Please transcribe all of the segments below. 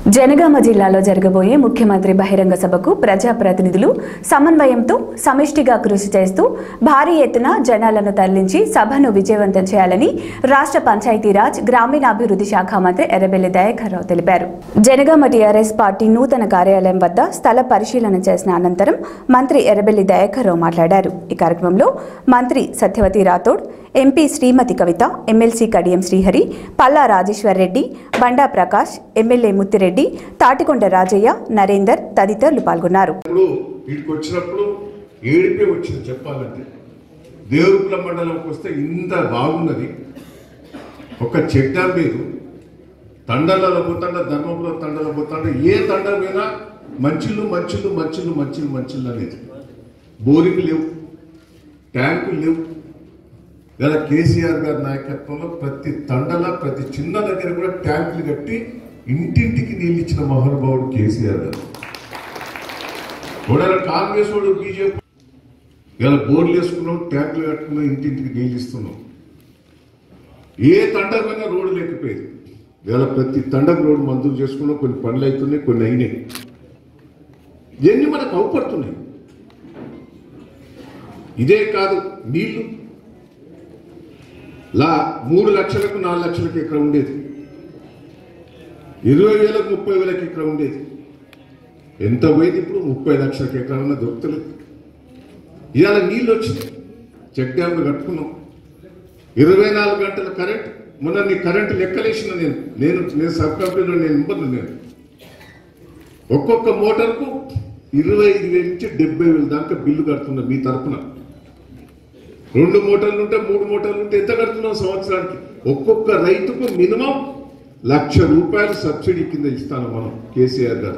జనగామ జిల్లాలో జరగబోయే ముఖ్యమంత్రి బహిరంగ సభకు ప్రజాప్రతినిధులు సమన్వయంతో సమిష్టిగా కృషి చేస్తూ భారీ ఎత్తున జనాలను తరలించి సభను విజయవంతం చేయాలని రాష్ట్ర పంచాయతీరాజ్ గ్రామీణాభివృద్ధి శాఖ మంత్రి ఎర్రబెల్లి దయాకర్రావు తెలిపారు జనగామ టీఆర్ఎస్ పార్టీ నూతన కార్యాలయం వద్ద స్థల పరిశీలన చేసిన అనంతరం మంత్రి ఎర్రబెల్లి దయాకర్రావు మాట్లాడారు ఈ కార్యక్రమంలో మంత్రి Satyavathi Rathod MP Srimathi Kavitha MLC Kadiyam Srihari Palla Rajeshwar Reddy Banda Prakash MLA Muthireddy Thatikonda Rajaiah Narender తదితరులు పాల్గొన్నారు ఇప్పుడు వీటికి వచ్చినప్పుడు ఏడిపే వచ్చింది చెప్పాలంటే దేవుకుల మండలంకి వస్తే ఇంత బాగున్నది ఒక చెక్ డ్యామ్ లేదు తండలలో పోతాండ ధర్మపురం తండలో పోతాండ ఏ తండ పోయినా మంచిళ్ళు మంచిళ్ళు మంచిళ్ళు మంచిళ్ళు మంచిళ్ళు అనేది బోరింగ్ లేవు ట్యాంకులు లేవు ఇలా కేసీఆర్ గారి నాయకత్వంలో ప్రతి తండల ప్రతి చిన్న దగ్గర కూడా ట్యాంకులు కట్టి ఇంటింటికి నీళ్ళు ఇచ్చిన మహానుభావుడు కేసీఆర్ గారు కూడా కాంగ్రెస్ వాడు బీజేపీ ఇలా బోర్లు వేసుకున్నాం ట్యాంకులు కట్టుకున్నాం ఇంటింటికి నీళ్ళు ఇస్తున్నాం ఏ తండకైనా రోడ్డు లేకపోయేది ఇలా ప్రతి తండకు రోడ్డు మంజూరు చేసుకున్నాం కొన్ని పనులు అవుతున్నాయి కొన్ని అయినాయి ఇవన్నీ మనకు అవపడుతున్నాయి ఇదే కాదు నీళ్లు లా మూడు లక్షలకు నాలుగు లక్షలకు ఇక్కడ ఉండేది ఇరవై వేలకు ముప్పై వేలకు ఇక్కడ ఉండేది ఎంత పోయింది ఇప్పుడు ముప్పై లక్షలకు ఎక్కడన్నా దొరుకుతలేదు ఇవాళ నీళ్ళు వచ్చినాయి చెక్ డ్యామ్లు కట్టుకున్నాం ఇరవై నాలుగు గంటల కరెంట్ మొన్న నీ కరెంట్ లెక్కలేసిన నేను నేను నేను సబ్ కంపెనీలో నేను ఇవ్వను నేను ఒక్కొక్క మోటార్కు ఇరవై ఐదు వేల నుంచి డెబ్బై వేల దాకా బిల్లు కడుతున్నా మీ తరపున రెండు మోటార్లు ఉంటే మూడు మోటార్లు ఉంటే ఎంత కడుతున్నాం సంవత్సరానికి ఒక్కొక్క రైతుకు మినిమం లక్ష రూపాయలు సబ్సిడీ కింద ఇస్తాను మనం కేసీఆర్ గారు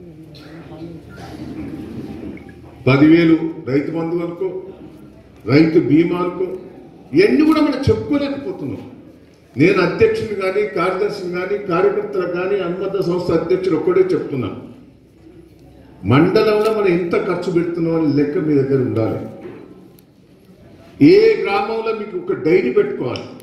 పదివేలు రైతు బంధు అనుకో రైతు బీమా అనుకో ఇవన్నీ కూడా మనం చెప్పుకోలేకపోతున్నాం నేను అధ్యక్షుని కానీ కార్యదర్శిని కానీ కార్యకర్తలకు కానీ అనుబంధ సంస్థ అధ్యక్షుడు ఒక్కడే చెప్తున్నాను మండలంలో మనం ఎంత ఖర్చు పెడుతున్నాం అని లెక్క మీ దగ్గర ఉండాలి ఏ గ్రామంలో మీకు ఒక డైరీ పెట్టుకోవాలి